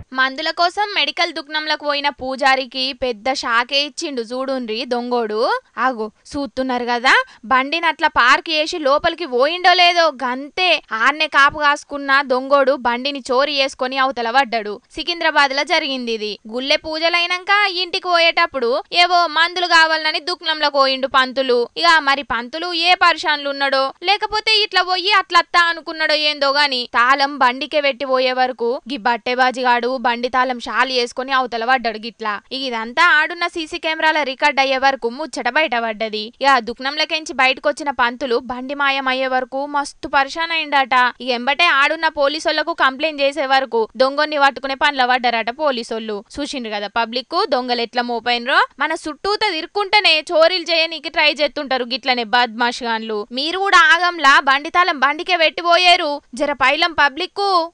మందుల కోసం మెడికల్ దుకాణంలకు పోయిన పూజారికి పెద్ద షాకే ఇచ్చిండు చూడుండ్రి దొంగోడు ఆగు చూస్తున్నారు కదా బండిని అట్లా పార్క్ చేసి లోపలికి పోయిండో లేదో గంతే ఆన్నే కాపు కాసుకున్న దొంగోడు బండిని చోరీ చేసుకొని అవతల పడ్డాడు సికింద్రాబాద్ లో జరిగింది ఇది గుళ్ళె పూజలైనాక ఇంటికి పోయేటప్పుడు ఏవో మందులు కావాలని దుకాణంలో పోయిండు పంతులు ఇక మరి పంతులు ఏ పరిశాన్లు ఉన్నాడో లేకపోతే ఇట్లా పోయి అట్లత్తా అనుకున్నాడో ఏందో గాని తాళం బండికే పెట్టి పోయే వరకు గి బట్టెబాజిగాడు బండి తాళం షాలి వేసుకొని అవతల పడ్డాడు గిట్లా ఇక ఇదంతా ఆడున్న సీసీ కెమెరాల రికార్డ్ అయ్యే వరకు ముచ్చట బయట పడ్డది ఇక దుకాణంలోకించి బయటకు వచ్చిన పంతులు బండి మాయం అయ్యే వరకు మస్తు పరిశాన్ అయిందట ఇక ఎంబటే ఆడున్న పోలీసోళ్లకు కంప్లైంట్ చేసే వరకు దొంగని పట్టుకునే పనుల పడ్డారట పోలీసోళ్ళు చూసిండ్రు కదా పబ్లిక్ దొంగలు ఎట్లా మోపైనరో మన చుట్టూత తిరుక్కుంటేనే చోరీలు చేయనీకి ట్రై చేస్తుంటారు గిట్లనే బద్మాష్ గాన్లు మీరు కూడా ఆగంలా బండి తాళం బండికే పెట్టిపోయారు జర పైలం పబ్లిక్